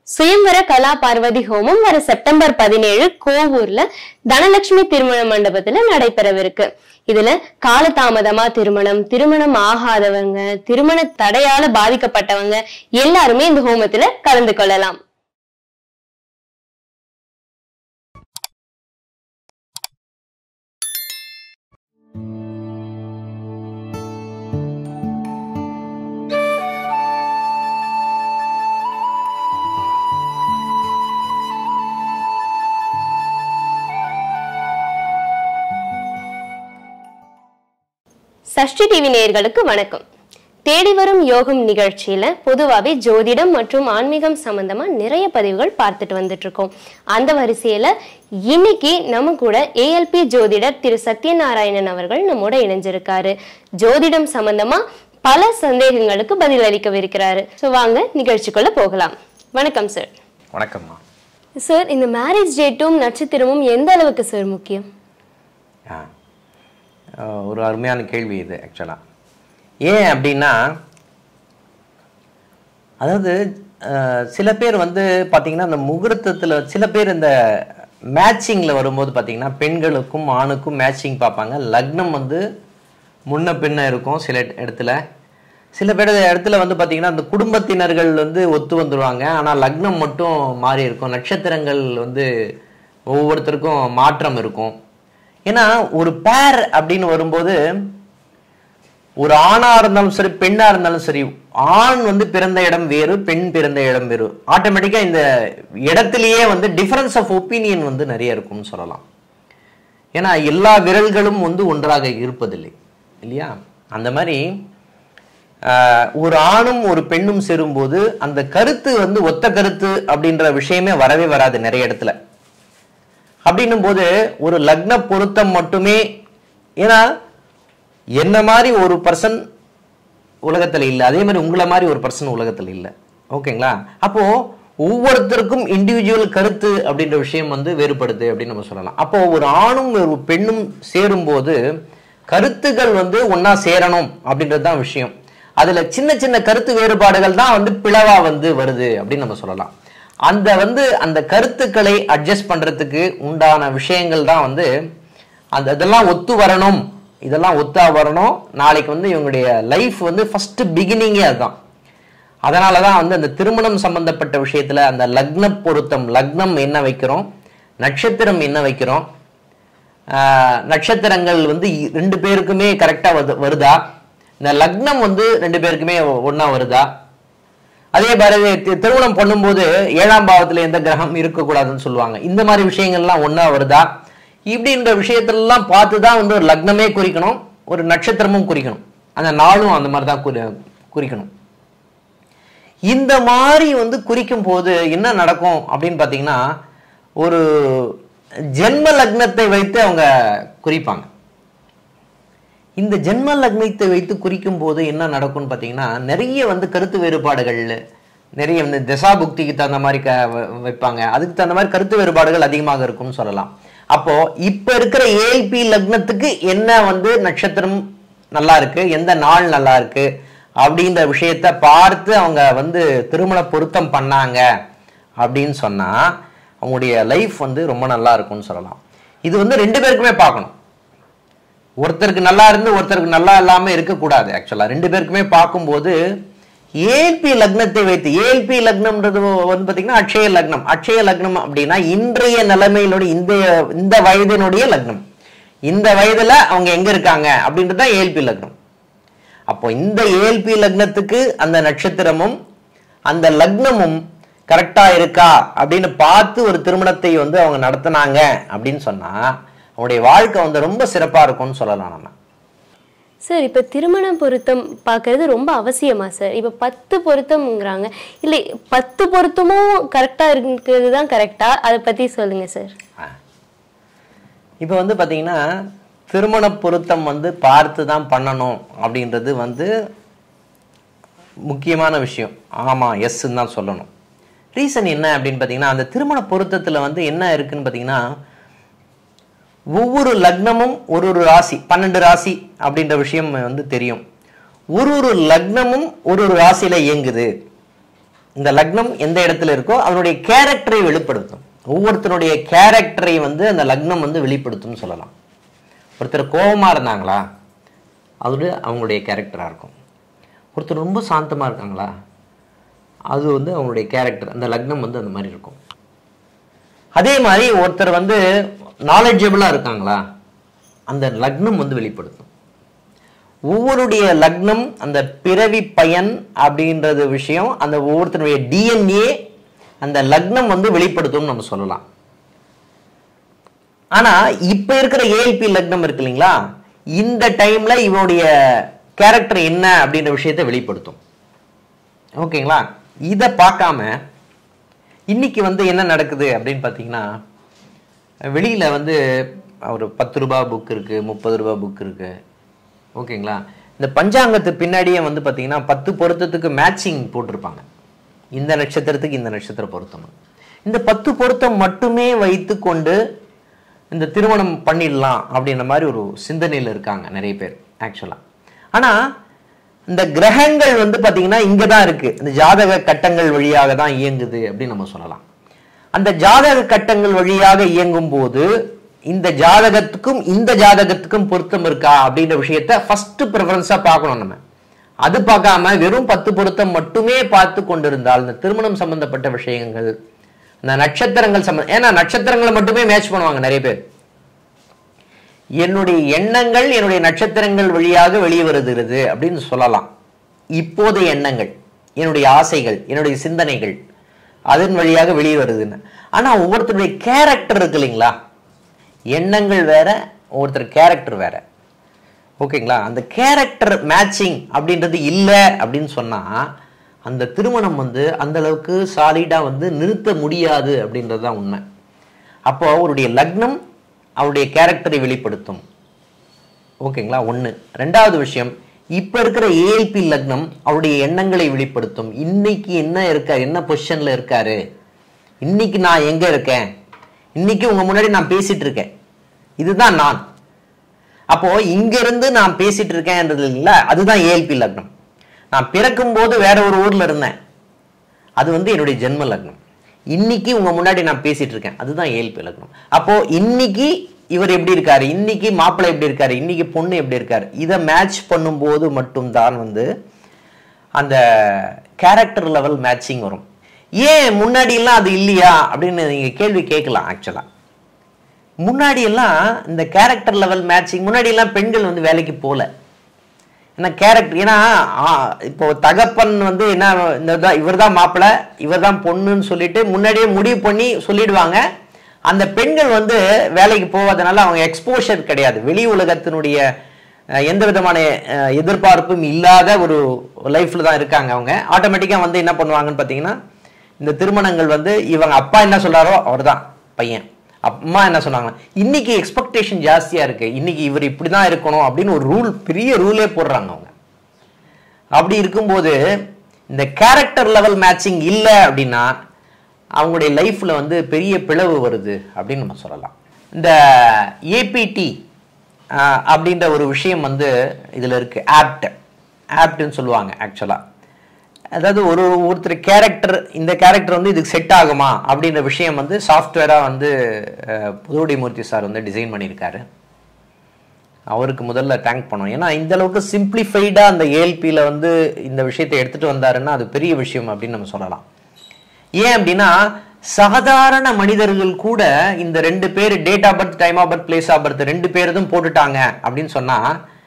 சுயம்வர கலா பார்வதி ஹோமம் வர செப்டம்பர் பதினேழு கோவூர்ல தனலட்சுமி திருமண மண்டபத்துல நடைபெறவிருக்கு இதுல காலதாமதமா திருமணம் திருமணம் ஆகாதவங்க திருமண தடையால பாதிக்கப்பட்டவங்க எல்லாருமே இந்த ஹோமத்துல கலந்து கொள்ளலாம் சஷ்டி டிவி நேயர்களுக்கு வணக்கம் தேடி வரும் யோகம் நிகழ்ச்சியில பொதுவாவே ஜோதிடம் மற்றும் ஆன்மீகம் சம்பந்தமா நிறைய பதிவுகள் பார்த்துட்டு வந்துட்டு இருக்கோம் அந்த வரிசையில இன்னைக்கு நம்ம கூட ஏஎல்பி ஜோதிடர் திரு சத்யநாராயணன் அவர்கள் நம்மோட இணைஞ்சிருக்காரு ஜோதிடம் சம்பந்தமா பல சந்தேகங்களுக்கு பதில் அளிக்கவிருக்கிறாரு ஸோ வாங்க நிகழ்ச்சிக்குள்ள போகலாம் வணக்கம் சார் வணக்கம்மா சார் இந்த மேரேஜ் டேட்டும் நட்சத்திரமும் எந்த அளவுக்கு சார் முக்கியம் ஆ அஹ் ஒரு அருமையான கேள்வி இது ஆக்சுவலாக ஏன் அப்படின்னா அதாவது அஹ், சில பேர் வந்து பார்த்தீங்கன்னா அந்த முகூர்த்தத்தில் சில பேர் இந்த மேட்சிங்கில் வரும்போது பார்த்தீங்கன்னா பெண்களுக்கும் ஆணுக்கும் மேட்சிங் பார்ப்பாங்க லக்னம் வந்து முன்ன பின்ன இருக்கும் சில இடத்துல சில பேர் இடத்துல வந்து பார்த்தீங்கன்னா அந்த குடும்பத்தினர்கள் வந்து ஒத்து வந்துடுவாங்க ஆனால் லக்னம் மட்டும் மாறி இருக்கும் நட்சத்திரங்கள் வந்து ஒவ்வொருத்தருக்கும் மாற்றம் இருக்கும் ஏன்னா ஒரு பேர் அப்படின்னு வரும்போது ஒரு ஆணா இருந்தாலும் சரி பெண்ணா இருந்தாலும் சரி ஆண் வந்து பிறந்த இடம் வேறு பெண் பிறந்த இடம் வேறு ஆட்டோமேட்டிக்கா இந்த இடத்திலேயே வந்து டிஃபரன்ஸ் ஆஃப் ஒப்பீனியன் வந்து நிறைய இருக்கும்னு சொல்லலாம் ஏன்னா எல்லா விரல்களும் வந்து ஒன்றாக இருப்பதில்லை இல்லையா அந்த மாதிரி ஆஹ், ஒரு ஆணும் ஒரு பெண்ணும் சேரும்போது அந்த கருத்து வந்து ஒத்த கருத்து அப்படின்ற விஷயமே வரவே வராது நிறைய இடத்துல அப்படின்னும் போது ஒரு லக்ன பொருத்தம் மட்டுமே ஏன்னா என்ன மாதிரி ஒரு பர்சன் உலகத்துல இல்லை அதே மாதிரி உங்களை மாதிரி ஒரு பர்சன் உலகத்துல இல்லை ஓகேங்களா அப்போ ஒவ்வொருத்தருக்கும் இண்டிவிஜுவல் கருத்து அப்படின்ற விஷயம் வந்து வேறுபடுது அப்படின்னு நம்ம சொல்லலாம் அப்போ ஒரு ஆணும் ஒரு பெண்ணும் சேரும்போது கருத்துக்கள் வந்து ஒண்ணா சேரணும் அப்படின்றது தான் விஷயம் அதுல சின்ன சின்ன கருத்து வேறுபாடுகள் தான் வந்து பிளவா வந்து வருது அப்படின்னு நம்ம சொல்லலாம் அந்த வந்து அந்த கருத்துக்களை அட்ஜஸ்ட் பண்றதுக்கு உண்டான விஷயங்கள் தான் வந்து அந்த இதெல்லாம் ஒத்து வரணும் இதெல்லாம் ஒத்தா வரணும் நாளைக்கு வந்து இவங்களுடைய லைஃப் வந்து ஃபர்ஸ்ட் பிகினிங்கே அதுதான் அதனால தான் வந்து அந்த திருமணம் சம்பந்தப்பட்ட விஷயத்துல அந்த லக்ன பொருத்தம் லக்னம் என்ன வைக்கிறோம் நட்சத்திரம் என்ன வைக்கிறோம் ஆஹ், நட்சத்திரங்கள் வந்து இ- ரெண்டு பேருக்குமே கரெக்டா வருதா இந்த லக்னம் வந்து ரெண்டு பேருக்குமே ஒண்ணா வருதா அதே மாதிரி தி- திருமணம் பண்ணும்போது ஏழாம் பாவத்துல எந்த கிரகம் இருக்கக்கூடாதுன்னு சொல்லுவாங்க இந்த மாதிரி விஷயங்கள்லாம் ஒண்ணா வருதா இப்படின்ற விஷயத்திலெல்லாம் பார்த்து தான் வந்து ஒரு லக்னமே குறிக்கணும் ஒரு நட்சத்திரமும் குறிக்கணும் அந்த நாளும் அந்த மாதிரி தான் குறி- குறிக்கணும் இந்த மாதிரி வந்து குறிக்கும் போது என்ன நடக்கும் அப்படின்னு பார்த்தீங்கன்னா ஒரு ஜென்ம லக்னத்தை வைத்து அவங்க குறிப்பாங்க இந்த ஜென்ம லக்னத்தை வைத்து குறிக்கும் போது என்ன நடக்கும்னு பார்த்தீங்கன்னா நிறைய வந்து கருத்து வேறுபாடுகள் நிறைய வந்து திசாபுக்திக்கு தகுந்த மாதிரி க வ- வைப்பாங்க அதுக்கு தகுந்த மாதிரி கருத்து வேறுபாடுகள் அதிகமாக இருக்கும்னு சொல்லலாம் அப்போ இப்ப இருக்கிற ஏல்பி லக்னத்துக்கு என்ன வந்து நட்சத்திரம் நல்லா இருக்கு எந்த நாள் நல்லா இருக்கு அப்படின்ற விஷயத்த பார்த்து அவங்க வந்து திருமண பொருத்தம் பண்ணாங்க அப்படின்னு சொன்னா அவங்களுடைய லைஃப் வந்து ரொம்ப நல்லா இருக்கும்னு சொல்லலாம் இது வந்து ரெண்டு பேருக்குமே பார்க்கணும் ஒருத்தருக்கு நல்லா இருந்து ஒருத்தருக்கு நல்லா இல்லாம இருக்கக்கூடாது ஆக்சுவலா ரெண்டு பேருக்குமே பார்க்கும்போது ஏல்பி லக்னத்தை வைத்து ஏல்பி லக்னம்ன்றது வந்து பாத்தீங்கன்னா அட்சய லக்னம் அட்சய லக்னம் அப்படின்னா இன்றைய நிலைமையினுடைய இந்த இந்த வயதினுடைய லக்னம் இந்த வயதுல அவங்க எங்க இருக்காங்க அப்படின்றது தான் ஏல்பி லக்னம் அப்போ இந்த ஏல்பி லக்னத்துக்கு அந்த நட்சத்திரமும் அந்த லக்னமும் கரெக்டா இருக்கா அப்படின்னு பார்த்து ஒரு திருமணத்தை வந்து அவங்க நடத்துனாங்க அப்படின்னு சொன்னா அவங்களுடைய வாழ்க்கை வந்து ரொம்ப சிறப்பா இருக்கும்னு சொல்லலாம் நம்ம சார் இப்ப திருமண பொருத்தம் பார்க்கிறது ரொம்ப அவசியமா சார் இப்ப பத்து பொருத்தம்ங்கிறாங்க இல்லை பத்து பொருத்தமும் கரெக்டா இருக்கிறது தான் கரெக்டா அதை பத்தி சொல்லுங்க சார் இப்போ வந்து பாத்தீங்கன்னா திருமண பொருத்தம் வந்து பார்த்து தான் பண்ணணும் அப்படின்றது வந்து முக்கியமான விஷயம் ஆமா எஸ்ன்னு தான் சொல்லணும் ரீசன் என்ன அப்படின்னு பார்த்தீங்கன்னா அந்த திருமண பொருத்தத்துல வந்து என்ன இருக்குன்னு பார்த்தீங்கன்னா ஒவ்வொரு லக்னமும் ஒரு ஒரு ராசி பன்னெண்டு ராசி அப்படின்ற விஷயம் வந்து தெரியும் ஒரு ஒரு லக்னமும் ஒரு ஒரு ராசியில இயங்குது இந்த லக்னம் எந்த இடத்துல இருக்கோ அதனுடைய கேரக்டரை வெளிப்படுத்தும் ஒவ்வொருத்தருடைய கேரக்டரை வந்து அந்த லக்னம் வந்து வெளிப்படுத்தும்னு சொல்லலாம் ஒருத்தர் கோபமா இருந்தாங்களா அது அவங்களுடைய கேரக்டராக இருக்கும் ஒருத்தர் ரொம்ப சாந்தமா இருக்காங்களா அது வந்து அவங்களுடைய கேரக்டர் அந்த லக்னம் வந்து அந்த மாதிரி இருக்கும் அதே மாதிரி ஒருத்தர் வந்து நாலேஜபிளாக இருக்காங்களா அந்த லக்னம் வந்து வெளிப்படுத்தும் ஒவ்வொருடைய லக்னம் அந்த பிறவி பயன் அப்படின்றது விஷயம் அந்த ஒவ்வொருத்தருடைய டிஎன்ஏ அந்த லக்னம் வந்து வெளிப்படுத்தும் நம்ம சொல்லலாம் ஆனா இப்ப இருக்கிற ஏஎல்பி லக்னம் இருக்கு இல்லைங்களா இந்த டைம்ல இவனுடைய கேரக்டர் என்ன அப்படின்ற விஷயத்தை வெளிப்படுத்தும் ஓகேங்களா இதை பார்க்காம இன்னைக்கு வந்து என்ன நடக்குது அப்படின்னு பார்த்தீங்கன்னா வெளியில வந்து ஒரு பத்து ரூபாய் புக் இருக்கு முப்பது ரூபாய் புக் இருக்கு ஓகேங்களா இந்த பஞ்சாங்கத்து பின்னாடியே வந்து பார்த்தீங்கன்னா பத்து பொருத்தத்துக்கு மேட்சிங் போட்டிருப்பாங்க இந்த நட்சத்திரத்துக்கு இந்த நட்சத்திர பொருத்தம் இந்த பத்து பொருத்தம் மட்டுமே வைத்துக்கொண்டு இந்த திருமணம் பண்ணிடலாம் அப்படின்ற மாதிரி ஒரு சிந்தனையில் இருக்காங்க நிறைய பேர் ஆக்சுவலாக ஆனால் இந்த கிரகங்கள் வந்து பார்த்தீங்கன்னா இங்கே தான் இருக்கு இந்த ஜாதக கட்டங்கள் வழியாக தான் இயங்குது அப்படின்னு நம்ம சொல்லலாம் அந்த ஜாதக கட்டங்கள் வழியாக இயங்கும் போது இந்த ஜாதகத்துக்கும் இந்த ஜாதகத்துக்கும் பொருத்தம் இருக்கா அப்படின்ற விஷயத்த ஃபர்ஸ்ட் ப்ரிஃபரன்ஸா பார்க்கணும் நம்ம அது பார்க்காம வெறும் பத்து பொருத்தம் மட்டுமே பார்த்து கொண்டிருந்தால் இந்த திருமணம் சம்பந்தப்பட்ட விஷயங்கள் இந்த நட்சத்திரங்கள் சம்பந்த ஏன்னா நட்சத்திரங்களை மட்டுமே மேட்ச் பண்ணுவாங்க நிறைய பேர் என்னுடைய எண்ணங்கள் என்னுடைய நட்சத்திரங்கள் வழியாக வெளியே வருகிறது அப்படின்னு சொல்லலாம் இப்போதைய எண்ணங்கள் என்னுடைய ஆசைகள் என்னுடைய சிந்தனைகள் அதன் வழியாக வெளியே வருதுன்னு ஆனா ஒவ்வொருத்தருடைய கேரக்டர் இருக்கு இல்லைங்களா எண்ணங்கள் வேற ஒவ்வொருத்தர் கேரக்டர் வேற ஓகேங்களா அந்த கேரக்டர் மேட்சிங் அப்படின்றது இல்லை அப்படின்னு சொன்னா அந்த திருமணம் வந்து அந்த அளவுக்கு சாலிடா வந்து நிறுத்த முடியாது அப்படின்றது தான் உண்மை அப்போ அவருடைய லக்னம் அவருடைய கேரக்டரை வெளிப்படுத்தும் ஓகேங்களா ஒன்று ரெண்டாவது விஷயம் இப்போ இருக்கிற ஏஎல்பி லக்னம் அவருடைய எண்ணங்களை வெளிப்படுத்தும் இன்னைக்கு என்ன இருக்கார் என்ன பொசிஷன்ல இருக்காரு இன்னைக்கு நான் எங்க இருக்கேன் இன்னைக்கு உங்க முன்னாடி நான் பேசிட்டு இருக்கேன் இதுதான் நான் அப்போ இங்க இருந்து நான் பேசிட்டு இருக்கேன்ன்றது இல்ல அதுதான் ஏஎல்பி லக்னம் நான் பிறக்கும் போது வேற ஒரு ஊர்ல இருந்தேன் அது வந்து என்னுடைய ஜென்ம லக்னம் இன்னைக்கு உங்க முன்னாடி நான் பேசிட்டு இருக்கேன் அதுதான் ஏழ்பி லக்னம் அப்போ இன்னைக்கு இவர் எப்படி இருக்காரு இன்னைக்கு மாப்பிள்ளை எப்படி இருக்காரு இன்னைக்கு பொண்ணு எப்படி இருக்காரு இதை மேட்ச் பண்ணும்போது மட்டும்தான் வந்து அந்த கேரக்டர் லெவல் மேட்சிங் வரும் ஏன் முன்னாடி எல்லாம் அது இல்லையா அப்படின்னு நீங்க கேள்வி கேட்கலாம் ஆக்சுவலா முன்னாடி எல்லாம் இந்த கேரக்டர் லெவல் மேட்சிங் முன்னாடி எல்லாம் பெண்கள் வந்து வேலைக்கு போகல ஏன்னா கேரக்டர் ஏன்னா ஆ, இப்போ தகப்பன் வந்து என்ன இந்த இவர் தான் மாப்பிள்ளை இவர் தான் பொண்ணுன்னு சொல்லிட்டு முன்னாடியே முடிவு பண்ணி சொல்லிடுவாங்க அந்த பெண்கள் வந்து வேலைக்கு போவதனால அவங்க எக்ஸ்போஷர் கிடையாது வெளி உலகத்தினுடைய அஹ், எந்த விதமான அஹ், எதிர்பார்ப்பும் இல்லாத ஒரு லைஃப்ல தான் இருக்காங்க அவங்க ஆட்டோமேட்டிக்காக வந்து என்ன பண்ணுவாங்கன்னு பார்த்தீங்கன்னா இந்த திருமணங்கள் வந்து இவங்க அப்பா என்ன சொல்றாரோ அவர்தான் பையன் அம்மா என்ன சொன்னாங்க இன்னைக்கு எக்ஸ்பெக்டேஷன் ஜாஸ்தியா இருக்கு இன்னைக்கு இவர் இப்படிதான் இருக்கணும் அப்படின்னு ஒரு ரூல் பெரிய ரூலே போடுறாங்க அவங்க அப்படி இருக்கும்போது இந்த கேரக்டர் லெவல் மேட்சிங் இல்லை அப்படின்னா அவங்களுடைய லைஃப்ல வந்து பெரிய பிளவு வருது அப்படின்னு நம்ம சொல்லலாம் இந்த ஏபிடி அப்படின்ற ஒரு விஷயம் வந்து இதுல இருக்கு ஆப்ட் ஆப்ட்னு சொல்லுவாங்க ஆக்சுவலா அதாவது ஒரு ஒருத்தர் கேரக்டர் இந்த கேரக்டர் வந்து இதுக்கு செட் ஆகுமா அப்படின்ற விஷயம் வந்து சாஃப்ட்வேராக வந்து அஹ், புதுவடிமூர்த்தி சார் வந்து டிசைன் பண்ணியிருக்காரு அவருக்கு முதல்ல தேங்க் பண்ணோம் ஏன்னா இந்த அளவுக்கு சிம்பிளிஃபைடாக அந்த ஏஎல்பியில் வந்து இந்த விஷயத்தை எடுத்துட்டு வந்தாருன்னா அது பெரிய விஷயம் அப்படின்னு நம்ம சொல்லலாம் ஏன் அப்படின்னா சாதாரண மனிதர்கள் கூட இந்த ரெண்டு பேர் date of birth time of birth place of birth ரெண்டு பேரதும் போட்டுட்டாங்க அப்படின்னு சொன்னா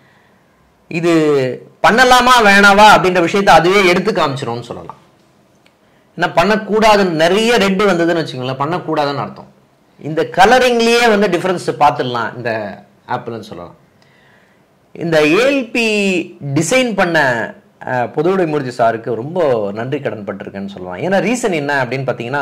இது பண்ணலாமா வேணாவா அப்படின்ற விஷயத்தை அதுவே எடுத்து காமிச்சிரும்னு சொல்லலாம் என்ன பண்ணக்கூடாதுன்னு நிறைய ரெட்டு வந்ததுன்னு வச்சுக்கோங்களேன் பண்ணக்கூடாதுன்னு அர்த்தம் இந்த கலரிங்லயே வந்து டிஃபரன்ஸ் பார்த்துடலாம் இந்த ஆப்பிள்னு சொல்லலாம் இந்த ஏஎல்பி டிசைன் பண்ண அஹ், புதுவுடை மூர்த்தி சாருக்கு ரொம்ப நன்றி கடன் பட்டிருக்கேன்னு சொல்லலாம் ஏன்னா ரீசன் என்ன அப்படின்னு பார்த்தீங்கன்னா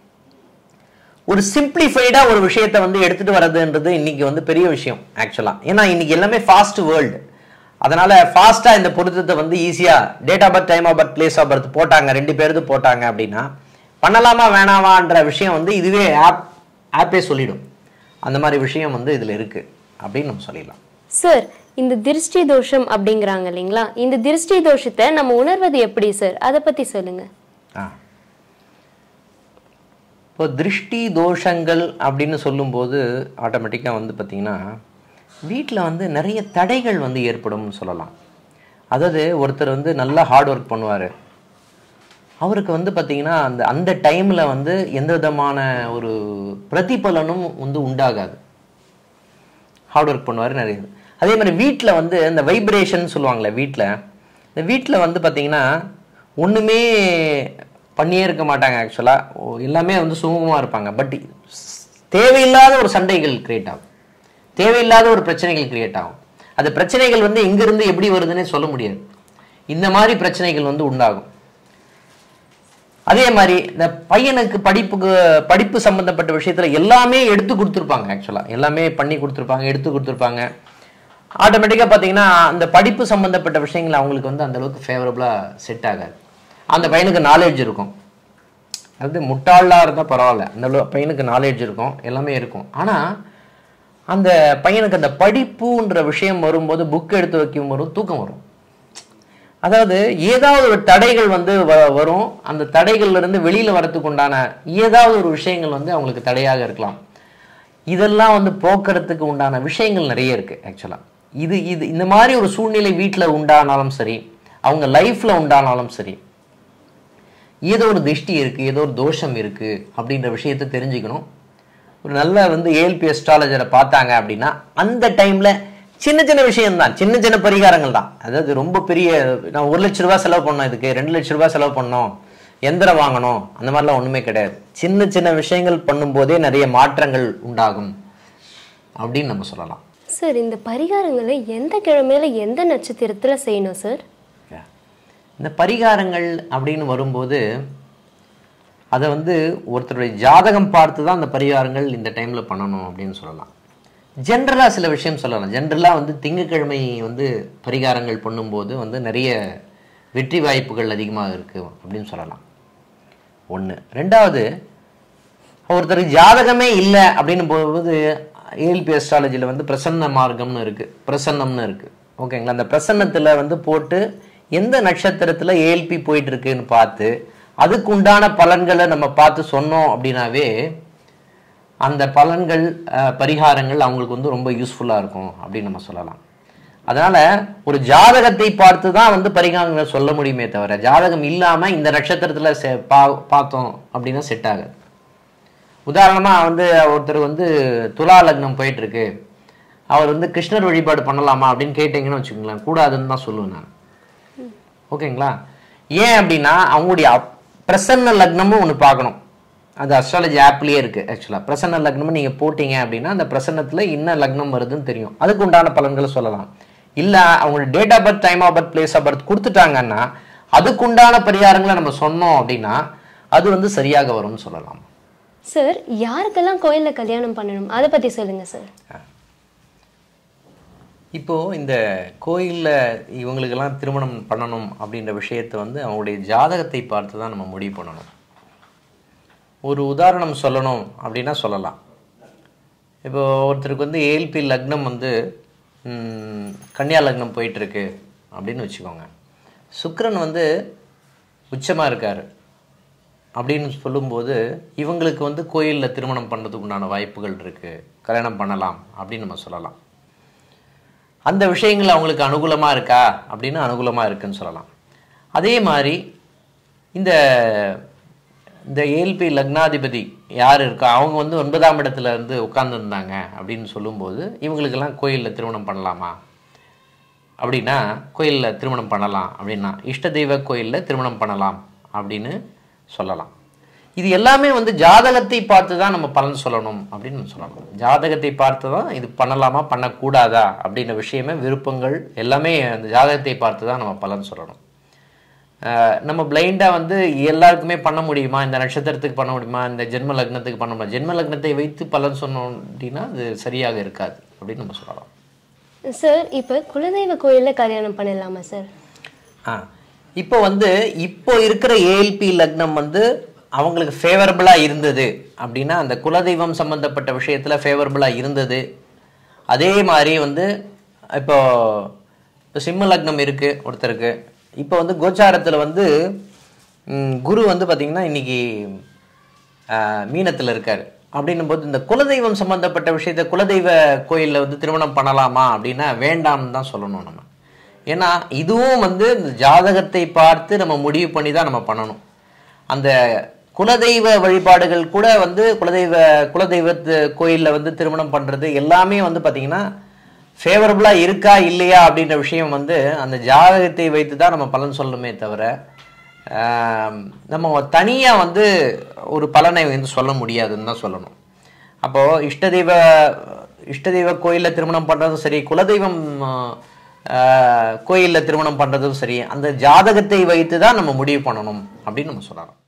ஒரு சிம்பிளிஃபைடா ஒரு விஷயத்தை வந்து எடுத்துட்டு வர்றதுன்றது இன்னைக்கு வந்து பெரிய விஷயம் ஆக்சுவலா ஏன்னா இன்னைக்கு எல்லாமே ஃபாஸ்ட் வேர்ல்டு அதனால ஃபாஸ்டா இந்த பொருத்தத்தை வந்து ஈஸியா date of birth time of birth place of birth போட்டாங்க ரெண்டு பேருது போட்டாங்க அப்படின்னா பண்ணலாமா வேணாமான்ற விஷயம் வந்து இதுவே ஆப் ஆப்பே சொல்லிடும் அந்த மாதிரி விஷயம் வந்து இதுல இருக்கு அப்படின்னு நம்ம சொல்லிடலாம் சார் இந்த திருஷ்டி தோஷம் அப்படிங்கிறாங்க இல்லைங்களா இந்த திருஷ்டி தோஷத்தை நம்ம உணர்வது எப்படி சார் அதை பத்தி சொல்லுங்க ஆ இப்போ திருஷ்டி தோஷங்கள் அப்படின்னு சொல்லும்போது ஆட்டோமேட்டிக்காக வந்து பார்த்திங்கன்னா வீட்டில் வந்து நிறைய தடைகள் வந்து ஏற்படும்னு சொல்லலாம் அதாவது ஒருத்தர் வந்து நல்லா ஹார்ட் ஒர்க் பண்ணுவார் அவருக்கு வந்து பார்த்தீங்கன்னா அந்த அந்த டைமில் வந்து எந்த விதமான ஒரு பிரதிபலனும் வந்து உண்டாகாது ஹார்ட் ஒர்க் பண்ணுவார் நிறைய இது. அதே மாதிரி வீட்டில் வந்து இந்த வைப்ரேஷன் சொல்லுவாங்களே வீட்டில் இந்த வீட்டில் வந்து பார்த்தீங்கன்னா ஒன்றுமே பண்ணியே இருக்க மாட்டாங்க ஆக்சுவலாக எல்லாமே வந்து சுமூகமாக இருப்பாங்க பட் தேவையில்லாத ஒரு சண்டைகள் கிரியேட் ஆகும் தேவையில்லாத ஒரு பிரச்சனைகள் கிரியேட் ஆகும் அந்த பிரச்சனைகள் வந்து எங்கிருந்து எப்படி வருதுன்னே சொல்ல முடியாது இந்த மாதிரி பிரச்சனைகள் வந்து உண்டாகும் அதே மாதிரி இந்த பையனுக்கு படிப்புக்கு படிப்பு சம்பந்தப்பட்ட விஷயத்துல எல்லாமே எடுத்து கொடுத்துருப்பாங்க ஆக்சுவலா எல்லாமே பண்ணி கொடுத்துருப்பாங்க எடுத்து கொடுத்துருப்பாங்க ஆட்டோமேட்டிக்காக பார்த்தீங்கன்னா அந்த படிப்பு சம்பந்தப்பட்ட விஷயங்கள் அவங்களுக்கு வந்து அந்த அளவுக்கு ஃபேவரபுளாக செட் ஆகாது அந்த பையனுக்கு நாலேஜ் இருக்கும் அது முட்டாளாக இருந்தால் பரவாயில்ல அந்த அளவு- பையனுக்கு நாலேஜ் இருக்கும் எல்லாமே இருக்கும் ஆனால் அந்த பையனுக்கு அந்த படிப்புன்ற விஷயம் வரும்போது புக் எடுத்து வைக்கும் போது தூக்கம் வரும் அதாவது ஏதாவது ஒரு தடைகள் வந்து வ- வரும் அந்த தடைகள்ல இருந்து வெளியில வரதுக்கு உண்டான ஏதாவது ஒரு விஷயங்கள் வந்து அவங்களுக்கு தடையாக இருக்கலாம் இதெல்லாம் வந்து போக்குறதுக்கு உண்டான விஷயங்கள் நிறைய இருக்கு ஆக்சுவலா இது இது இந்த மாதிரி ஒரு சூழ்நிலை வீட்டில் உண்டானாலும் சரி அவங்க லைஃப்ல உண்டானாலும் சரி ஏதோ ஒரு திருஷ்டி இருக்கு ஏதோ ஒரு தோஷம் இருக்கு அப்படின்ற விஷயத்தை தெரிஞ்சுக்கணும் ஒரு நல்ல வந்து ஏஎல்பி அஸ்ட்ராலஜரை பார்த்தாங்க அப்படின்னா அந்த டைம்ல சின்ன சின்ன விஷயம் தான் சின்ன சின்ன பரிகாரங்கள் தான் அதாவது ரொம்ப பெரிய நான் ஒரு லட்ச ரூபாய் செலவு பண்ணோம் இதுக்கு ரெண்டு லட்ச ரூபாய் செலவு பண்ணோம் எந்திரம் வாங்கணும் அந்த மாதிரிலாம் ஒண்ணுமே கிடையாது சின்ன சின்ன விஷயங்கள் பண்ணும்போதே நிறைய மாற்றங்கள் உண்டாகும் அப்படின்னு நம்ம சொல்லலாம் சார் இந்த பரிகாரங்களை எந்த கிழமையில எந்த நட்சத்திரத்துல செய்யணும் சார் Yeah. இந்த பரிகாரங்கள் அப்படின்னு வரும்போது அதை வந்து ஒருத்தருடைய ஜாதகம் பார்த்து தான் அந்த பரிகாரங்கள் இந்த டைம்ல பண்ணணும் அப்படின்னு சொல்லலாம் ஜென்ரலாக சில விஷயம் சொல்லலாம் ஜென்ரலாக வந்து திங்கக்கிழமை வந்து பரிகாரங்கள் பண்ணும்போது வந்து நிறைய வெற்றி வாய்ப்புகள் அதிகமாக இருக்கு அப்படின்னு சொல்லலாம் ஒன்று ரெண்டாவது ஒருத்தருக்கு ஜாதகமே இல்லை அப்படின்னு போகும்போது ஏஎல்பி அஸ்ட்ராலஜியில் வந்து பிரசன்ன மார்க்கம்னு இருக்கு பிரசன்னம்னு இருக்கு ஓகேங்களா அந்த பிரசன்னத்தில் வந்து போட்டு எந்த நட்சத்திரத்தில் ஏஎல்பி போயிட்டு இருக்குன்னு பார்த்து அதுக்கு உண்டான பலன்களை நம்ம பார்த்து சொன்னோம் அப்படின்னாவே அந்த பலன்கள் அஹ், பரிகாரங்கள் அவங்களுக்கு வந்து ரொம்ப யூஸ்ஃபுல்லாக இருக்கும் அப்படின்னு நம்ம சொல்லலாம் அதனால ஒரு ஜாதகத்தை பார்த்து தான் வந்து பரிகாரங்களை சொல்ல முடியுமே தவிர ஜாதகம் இல்லாம இந்த நட்சத்திரத்துல செ- பா- பார்த்தோம் அப்படின்னா செட் ஆகாது உதாரணமா வந்து ஒருத்தர் வந்து துலா லக்னம் போயிட்டு இருக்கு அவர் வந்து கிருஷ்ணர் வழிபாடு பண்ணலாமா அப்படின்னு கேட்டீங்கன்னு வச்சுக்கோங்களேன் கூடாதுன்னு தான் சொல்லுவேன் நான் ஓகேங்களா ஏன் அப்படின்னா அவங்களுடைய அப்- பிரசன்ன லக்னமும் ஒன்று பார்க்கணும் அது அஸ்ட்ராலஜி ஆப்லயே இருக்கு ஆக்சுவலாக பிரசன்ன லக்னமும் நீங்க போட்டீங்க அப்படின்னா அந்த பிரசன்னத்துல என்ன லக்னம் வருதுன்னு தெரியும் அதுக்கு உண்டான பலன்களை சொல்லலாம் இல்ல அவங்களோட date of birth time of birth place of birth கொடுத்துட்டாங்கன்னா அதுக்கு உண்டான பரிகாரங்களை நம்ம சொன்னோம் அப்படின்னா அது வந்து சரியாக வரும்னு சொல்லலாம் சார் யாருக்கெல்லாம் கோயில்ல கல்யாணம் பண்ணணும் அதை பத்தி சொல்லுங்க சார் இப்போ இந்த கோயில்ல இவங்களுக்கெல்லாம் திருமணம் பண்ணணும் அப்படின்ற விஷயத்தை வந்து அவங்களுடைய ஜாதகத்தை பார்த்து தான் நம்ம முடிவு பண்ணணும் ஒரு உதாரணம் சொல்லணும் அப்படின்னா சொல்லலாம் இப்போ ஒருத்தருக்கு வந்து ஏல்பி லக்னம் வந்து ம், கன்னியா லக்னம் போயிட்டு இருக்கு அப்படின்னு வச்சுக்கோங்க சுக்கிரன் வந்து உச்சமா இருக்காரு அப்படின்னு சொல்லும்போது இவங்களுக்கு வந்து கோயிலில் திருமணம் பண்ணுறதுக்கு உண்டான வாய்ப்புகள் இருக்கு கல்யாணம் பண்ணலாம் அப்படின்னு நம்ம சொல்லலாம் அந்த விஷயங்கள் அவங்களுக்கு அனுகூலமாக இருக்கா அப்படின்னு அனுகூலமாக இருக்குன்னு சொல்லலாம் அதே மாதிரி இந்த இந்த ஏல்பி லக்னாதிபதி யார் இருக்கா அவங்க வந்து ஒன்பதாம் இடத்துல இருந்து உட்கார்ந்துருந்தாங்க அப்படின்னு சொல்லும்போது இவங்களுக்கெல்லாம் கோயிலில் திருமணம் பண்ணலாமா அப்படின்னா கோயிலில் திருமணம் பண்ணலாம் அப்படின்னா இஷ்ட தெய்வ கோயிலில் திருமணம் பண்ணலாம் அப்படின்னு சொல்லலாம் இது எல்லாமே வந்து ஜாதகத்தை பார்த்து தான் நம்ம பலன் சொல்லணும் அப்படின்னு நம்ம சொல்லணும் ஜாதகத்தை பார்த்து தான் இது பண்ணலாமா பண்ணக்கூடாதா அப்படின்ற விஷயமே விருப்பங்கள் எல்லாமே அந்த ஜாதகத்தை பார்த்து தான் நம்ம பலன் சொல்லணும் அஹ் நம்ம பிளைண்டாக வந்து எல்லாருக்குமே பண்ண முடியுமா இந்த நட்சத்திரத்துக்கு பண்ண முடியுமா இந்த ஜென்ம லக்னத்துக்கு பண்ண முடியுமா ஜென்ம லக்னத்தை வைத்து பலன் சொன்னோம் அப்படின்னா அது சரியாக இருக்காது அப்படின்னு நம்ம சொல்லலாம் சார் இப்போ குலதெய்வ கோயில்ல கல்யாணம் பண்ணலாமா சார் ஆ இப்போ வந்து இப்போ இருக்கிற ஏஎல்பி லக்னம் வந்து அவங்களுக்கு ஃபேவரபுளாக இருந்தது அப்படின்னா அந்த குலதெய்வம் சம்பந்தப்பட்ட விஷயத்தில் ஃபேவரபுளாக இருந்தது அதே மாதிரி வந்து இப்போ இப்போ சிம்ம லக்னம் இருக்கு ஒருத்தருக்கு இப்போ வந்து கோச்சாரத்தில் வந்து ம், குரு வந்து பார்த்திங்கன்னா இன்னைக்கு ஆஹ், மீனத்துல இருக்காரு அப்படின்னும் போது இந்த குலதெய்வம் சம்பந்தப்பட்ட விஷயத்த குலதெய்வ கோயில்ல வந்து திருமணம் பண்ணலாமா அப்படின்னா வேண்டாம்னு தான் சொல்லணும் நம்ம ஏன்னா இதுவும் வந்து இந்த ஜாதகத்தை பார்த்து நம்ம முடிவு பண்ணி தான் நம்ம பண்ணணும் அந்த குலதெய்வ வழிபாடுகள் கூட வந்து குலதெய்வ குலதெய்வத்து கோயில்ல வந்து திருமணம் பண்றது எல்லாமே வந்து பாத்தீங்கன்னா ஃபேவரபுளா இருக்கா இல்லையா அப்படின்ற விஷயம் வந்து அந்த ஜாதகத்தை வைத்து தான் நம்ம பலன் சொல்லணுமே தவிர ஆம், நம்ம தனியா வந்து ஒரு பலனை வந்து சொல்ல முடியாதுன்னு தான் சொல்லணும் அப்போ இஷ்ட தெய்வ இஷ்ட தெய்வ கோயில்ல திருமணம் பண்றதும் சரி குலதெய்வம் ஆஹ், கோயில்ல திருமணம் பண்றதும் சரி அந்த ஜாதகத்தை வைத்து தான் நம்ம முடிவு பண்ணணும் அப்படின்னு நம்ம சொல்லலாம்